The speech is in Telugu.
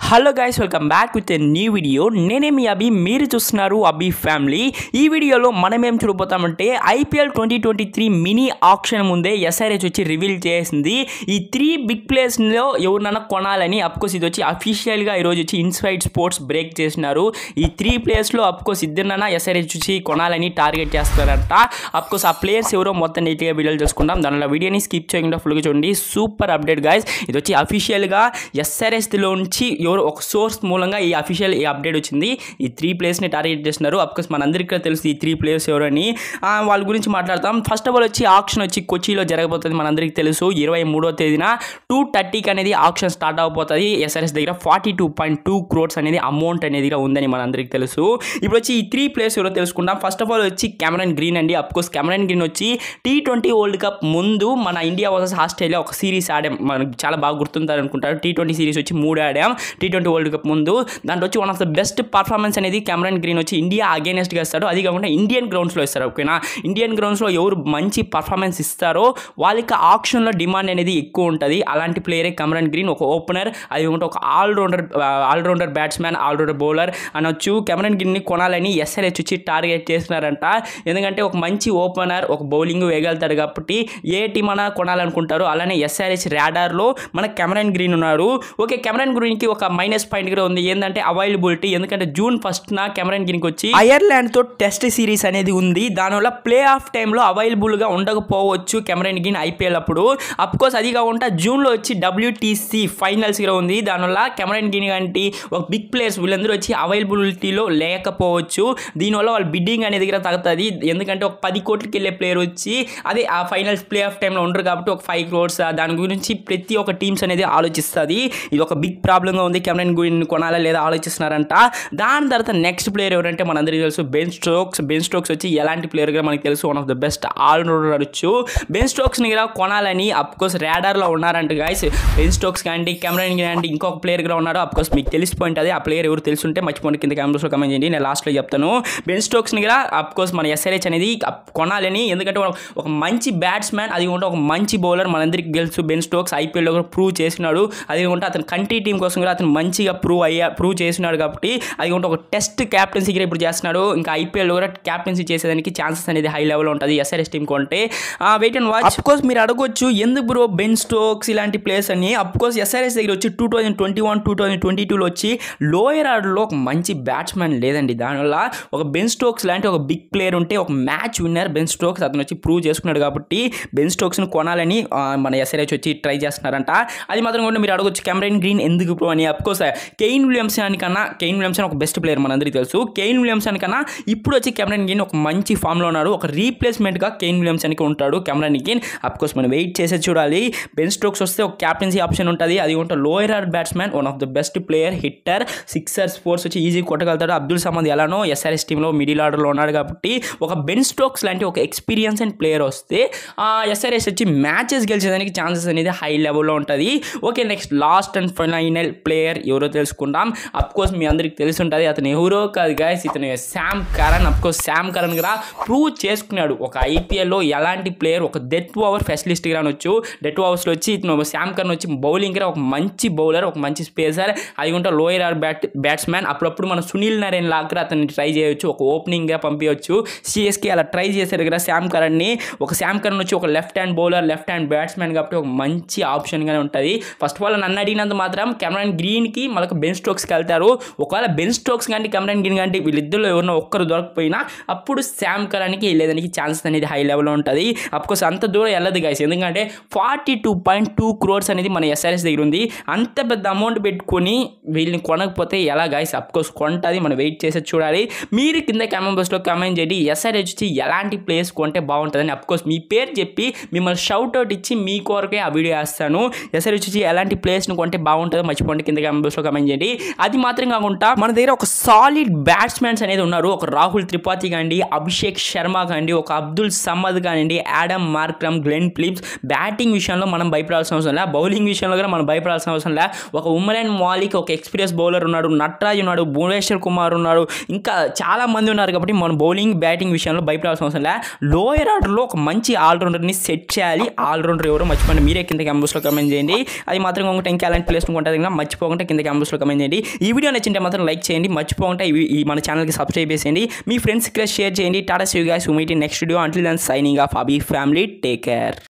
hello guys welcome back with a new video నేనే మీ అభి మీరు చూస్తున్నారు అభి ఫ్యామిలీ ఈ వీడియోలో మనం ఏం చూడబోతామంటే IPL twenty twenty three mini auction ముందే ఎస్ఆర్హెచ్ వచ్చి రివీల్ చేసింది ఈ త్రీ బిగ్ ప్లేస్లో ఎవరినైనా కొనాలని అఫ్కోర్స్ ఇది వచ్చి అఫీషియల్గా ఈరోజు వచ్చి ఇన్సైడ్ స్పోర్ట్స్ బ్రేక్ చేసినారు ఈ త్రీ ప్లేస్లో అఫ్కోర్స్ ఇద్దరినైనా ఎస్ఆర్హెచ్ వచ్చి కొనాలని టార్గెట్ చేస్తారంట అఫ్కోర్స్ ఆ ప్లేయర్స్ ఎవరో మొత్తం నీట్గా వీడియోలు చేసుకుంటాం దానిలో వీడియోని స్కిప్ చేయకుండా ఫుల్గా చూడండి సూపర్ అప్డేట్ గాయస్ ఇది వచ్చి అఫీషియల్గా ఎస్ఆర్ఎస్లో నుంచి ఎవరు ఒక సోర్స్ మూలంగా ఈ అఫీషియల్ ఈ అప్డేట్ వచ్చింది ఈ త్రీ ప్లేయర్స్ని టార్గెట్ చేస్తున్నారు అఫ్కోర్స్ మనందరికీ తెలుసు ఈ త్రీ ప్లేయర్స్ ఎవరని ఆ, వాళ్ళ గురించి మాట్లాడతాం ఫస్ట్ ఆఫ్ ఆల్ వచ్చి ఆప్షన్ వచ్చి కొచ్చిలో జరగబోతుంది మనందరికీ తెలుసు ఇరవై మూడో తేదీన టూ థర్టీకి అనేది ఆప్షన్ స్టార్ట్ అవబోతుంది ఎస్ఆర్ఎస్ దగ్గర forty two point two crores అనేది అమౌంట్ అనేది ఉందని మనందరికీ తెలుసు ఇప్పుడు వచ్చి ఈ త్రీ ప్లేయర్స్ ఎవరో తెలుసుకుంటాం ఫస్ట్ ఆఫ్ ఆల్ వచ్చి కెమెరన్ గ్రీన్ అండి అఫ్కోర్స్ కెమెరన్ గ్రీన్ వచ్చి టీ ట్వంటీ వరల్డ్ కప్ ముందు మన ఇండియా వర్సెస్ ఆస్ట్రేలియా ఒక సిరీస్ ఆడాం మనకు చాలా బాగా గుర్తుంటారు అనుకుంటారు టీ ట్వంటీ సిరీస్ వచ్చి మూడు ఆడాం టీ ట్వంటీ వరల్డ్ కప్ ముందు దాంట్లో వచ్చి one of the best performance అనేది కెమెరన్ గ్రీన్ వచ్చి ఇండియా అగేనెస్ట్గా ఇస్తాడు అది కాకుండా ఇండియన్ గ్రౌండ్స్లో ఇస్తారు ఓకేనా ఇండియన్ గ్రౌండ్స్లో ఎవరు మంచి పర్ఫార్మెన్స్ ఇస్తారో వాళ్ళకి ఆప్షన్లో డిమాండ్ అనేది ఎక్కువ ఉంటుంది అలాంటి ప్లేయరే కెమెరన్ గ్రీన్ ఒక ఓపెనర్ అది కాకుండా ఒక allrounder allrounder batsmen allrounder bowler అనొచ్చు కెమెరన్ గ్రీన్ని కొనాలని ఎస్ఆర్హెచ్ వచ్చి టార్గెట్ చేస్తున్నారంట ఎందుకంటే ఒక మంచి ఓపెనర్ ఒక బౌలింగ్ వేయగలుగుతాడు కాబట్టి ఏ టీం అన్నా కొనాలనుకుంటారు అలానే ఎస్ఆర్హెచ్ ర్యాడార్లో మన కెమెరన్ గ్రీన్ ఉన్నారు ఓకే కెమెరన్ గ్రీన్కి ఒక మైనస్ పాయింట్ కూడా ఉంది ఏంటంటే అవైలబిలిటీ ఎందుకంటే జూన్ ఫస్ట్న కెమెరన్ గ్రీన్కి వచ్చి ఐర్లాండ్తో టెస్ట్ సిరీస్ అనేది ఉంది దానివల్ల ప్లే ఆఫ్ టైంలో అవైలబుల్గా ఉండకపోవచ్చు కెమెరన్ గ్రీన్ ఐపీఎల్ అప్పుడు అఫ్కోర్స్ అది కాకుండా జూన్లో వచ్చి డబ్ల్యూటీసీ ఫైనల్స్ కూడా ఉంది దానివల్ల కెమెరన్ గ్రీన్ వంటి ఒక బిగ్ ప్లేయర్స్ వీళ్ళందరూ వచ్చి అవైలబిలిటీలో లేకపోవచ్చు దీనివల్ల వాళ్ళ బిడ్డింగ్ అనేది కూడా తగ్గుతుంది ఎందుకంటే ఒక పది కోట్లకి వెళ్ళే ప్లేయర్ వచ్చి అదే ఆ ఫైనల్స్ ప్లే ఆఫ్ టైంలో ఉండరు కాబట్టి ఒక ఫైవ్ క్రోర్స్ దాని గురించి ప్రతి ఒక్క టీమ్స్ అనేది ఆలోచిస్తుంది ఇది ఒక బిగ్ ప్రాబ్లంగా ఉంది కెమెరన్ గ్రీన్ కొనాలా లేదా ఆలోచిస్తున్నారంట దాని తర్వాత నెక్స్ట్ ప్లేయర్ ఎవరంటే మనందరికీ తెలుసు బెన్ స్ట్రోక్స్ బెన్ స్ట్రోక్స్ వచ్చి ఎలాంటి ప్లేయర్గా మనకి తెలుసు one of the best allrounder అనొచ్చు బెన్ స్ట్రోక్స్ని కూడా కొనాలని అఫ్కోర్స్ ర్యాడర్లో ఉన్నారంట గాయస్ బెన్ స్ట్రోక్స్ కానీ కెమెరన్ కానీ ఇంకొక ప్లేయర్ కూడా ఉన్నాడు అఫ్కోర్స్ మీకు తెలిసిపోయింది అది ఆ ప్లేయర్ ఎవరు తెలుసుంటే మర్చిపోండి కింద కెమెరాస్లో కమెంట్ చేయండి నేను లాస్ట్లో చెప్తాను బెన్ స్టోక్స్ని కూడా అఫ్కోర్స్ మన ఎస్ఆర్హెచ్ అనేది అప్- కొనాలని ఎందుకంటే ఒక- ఒక మంచి బ్యాట్స్మెన్ అది కూడా ఒక మంచి బౌలర్ మనందరికీ తెలుసు బెన్ స్టోక్స్ ఐపీఎల్లో కూడా ప్రూవ్ చేసినాడు అది కూడా అతను కంట్రీ టీం కోసం కూడా అతను మంచిగా ప్రూవ్ అయ్యా ప్రూవ్ చేసినాడు కాబట్టి అది కూడా ఒక టెస్ట్ క్యాప్టెన్సీ కూడా ఇప్పుడు చేస్తున్నాడు ఇంకా ఐపీఎల్ కూడా క్యాప్టెన్సీ చేసేదానికి ఛాన్సెస్ అనేది హై లెవెల్లో ఉంటుంది ఎస్ఆర్ఎస్ టీం కొంటే వెయిట్ అండ్ వాచ్ అఫ్కోర్స్ మీరు అడగొచ్చు ఎందుకు బ్రో బెన్ స్టోక్స్ ఇలాంటి ప్లేయర్స్ అని అఫ్కోర్స్ ఎస్ఆర్ఎస్ దగ్గర వచ్చి two thousand twenty one two thousand twenty టూలో వచ్చి లోయర్ ఆర్డర్లో ఒక మంచి బ్యాట్స్మెన్ లేదండి దానివల్ల ఒక బెన్ స్టోక్స్ లాంటి ఒక బిగ్ ప్లేయర్ ఉంటే ఒక మ్యాచ్ విన్నర్ బెన్ స్టోక్స్ అతను వచ్చి ప్రూవ్ చేసుకున్నాడు కాబట్టి బెన్ స్టోక్స్ని కొనాలని ఆ, మన ఎస్ఆర్హెచ్ వచ్చి ట్రై చేస్తున్నారంట అది మాత్రం కూడా మీరు అడగొచ్చు కెమెరన్ గ్రీన్ ఎందుకు ప్రో అని అఫ్కోర్స్ కెయిన్ విలియమ్సన్ కన్నా కెయిన్ విలియమ్సన్ ఒక బెస్ట్ ప్లేయర్ మనందరికీ తెలుసు కెయిన్ విలియమ్సన్ కన్నా ఇప్పుడు వచ్చి కెమెరన్ గ్రీన్ ఒక మంచి ఫామ్లో ఉన్నాడు ఒక రీప్లేస్మెంట్గా కెయిన్ విలియమ్సన్కి ఉంటాడు కెమెరన్ గ్రీన్ అఫ్కోర్స్ మనం వెయిట్ చేసే చూడాలి బెన్ స్టోక్స్ వస్తే ఒక క్యాప్టెన్సీ ఆప్షన్ ఉంటుంది అది ఉంటే లోయర్ ఆర్ batsmen one of the best player hitter sixer sports వచ్చి ఈజీ కొట్టగలుగుతాడు అబ్దుల్ సమద్ ఎలానో ఎస్ఆర్ఎస్ టీంలో మిడిల్ ఆర్డర్లో ఉన్నాడు కాబట్టి ఒక బెన్ స్టోక్స్ లాంటి ఒక ఎక్స్పీరియన్స్ అండ్ ప్లేయర్ వస్తే ఎస్ఆర్ఎస్ వచ్చి మ్యాచెస్ గెలిచేదానికి ఛాన్సెస్ అనేది హై లెవెల్లో ఉంటుంది okay next last and final player ఎవరో తెలుసుకుందాం కోర్స్ మీ అందరికి తెలిసి ఉంటుంది అతను ఎవరో కాదు గాయస్ ఇతను Sam Curran course Sam Curran కూడా ప్రూవ్ చేసుకున్నాడు ఒక ఐపీఎల్లో ఎలాంటి ప్లేయర్ ఒక డెత్ ఓవర్ స్పెషలిస్ట్ గా అనొచ్చు డెత్ ఓవర్స్లో వచ్చి ఇతను శామ్ కరణ్ వచ్చి బౌలింగ్ కూడా ఒక మంచి బౌలర్ ఒక మంచి స్పేసర్ అది ఉంటే లోయర్ ఆర్ బ్యాట్ బ్యాట్స్మెన్ అప్పుడప్పుడు మన సునీల్ నరేన్ లాగా కూడా అతన్ని ట్రై చేయొచ్చు ఒక ఓపెనింగ్గా పంపించవచ్చు సిఎస్కే అలా ట్రై చేశారు కదా శామ్ కరణ్ని ఒక శామ్ కరణ్ వచ్చి ఒక left hand bowler left hand batsmen కాబట్టి ఒక మంచి ఆప్షన్గానే ఉంటుంది ఫస్ట్ ఆఫ్ ఆల్ నన్ను అడిగినంత మాత్రం కెమెరాన్ గ్రీన్కి మళ్ళీ బెన్ స్టోక్స్కి వెళ్తారు ఒకవేళ బెన్ స్టోక్స్ కానీ కెమెరాన్ గ్రీన్ కానీ వీళ్ళిద్దరిలో ఎవరినో ఒక్కరు దొరకపోయినా అప్పుడు శామ్ కరణ్కి వెళ్ళేదానికి ఛాన్సెస్ అనేది హై లెవెల్లో ఉంటుంది అఫ్కోర్స్ అంత దూరం వెళ్ళదు గైస్ ఎందుకంటే forty two point two crores అనేది మన ఎస్ఆర్ఎస్ దగ్గర ఉంది అంత పెద్ద అమౌంట్ పెట్టుకొని వీళ్ళని కొనకపోతే ఎలా గైస్ అఫ్కోర్స్ కొంటుంది మనం వెయిట్ చేసి చూడాలి మీరు కింద కామెంట్ బాక్స్లో కామెంట్ చేయండి ఎస్ఆర్హెచ్ వచ్చి ఎలాంటి ప్లేస్ కొంటే బాగుంటుందని అఫ్కోర్స్ మీ పేరు చెప్పి మిమ్మల్ని షౌట్ అవుట్ ఇచ్చి మీ కొరకే ఆ వీడియో వేస్తాను ఎస్ఆర్హెచ్ వచ్చి ఎలాంటి ప్లేస్ని కొంటే బాగుంటుందో మర్చిపోండి కింద కామెంట్ బాక్స్లో కామెంట్ చేయండి అది మాత్రం కాకుండా మన దగ్గర ఒక సాలిడ్ బ్యాట్స్మెన్స్ అనేది ఉన్నారు ఒక రాహుల్ త్రిపాఠి కానివ్వండి అభిషేక్ శర్మ కానివ్వండి ఒక అబ్దుల్ సమద్ కానివ్వండి Aiden Markram Glenn Phillips batting విషయంలో మనం భయపడాల్సిన అవసరం లే బౌలింగ్ విషయంలో కూడా మనం భయపడాల్సిన అవసరం లే ఒక ఉమరన్ మాలిక్ ఒక ఎక్స్పీరియన్స్ బౌలర్ ఉన్నాడు నట్రాజ్ ఉన్నాడు భువనేశ్వర్ కుమార్ ఉన్నాడు ఇంకా చాలా మంది ఉన్నారు కాబట్టి మనం బౌలింగ్ బ్యాటింగ్ విషయంలో భయపడాల్సిన అవసరం లే లోయర్ ఆర్డర్లో ఒక మంచి ఆల్రౌండర్ని సెట్ చేయాలి ఆల్రౌండర్ ఎవరో మర్చిపోండి మీరే కింద క్యాంపస్లో కమెంట్ చేయండి అది మాత్రం ఇంకొకటి ఇంకా ఎలాంటి ప్లేస్ ఉంటుంది మర్చిపోకుండా మర్చిపోకుండా కింద క్యాంపస్లో కమెంట్ చేయండి ఈ వీడియో నచ్చింటే మాత్రం లైక్ చేయండి మర్చిపోకుండా ఈ ఈ మన ఛానల్కి సబ్స్క్రైబ్ చేసేయండి మీ ఫ్రెండ్స్కి షేర్ చేయండి tata see guys meet next video until then signing off Abhi family take care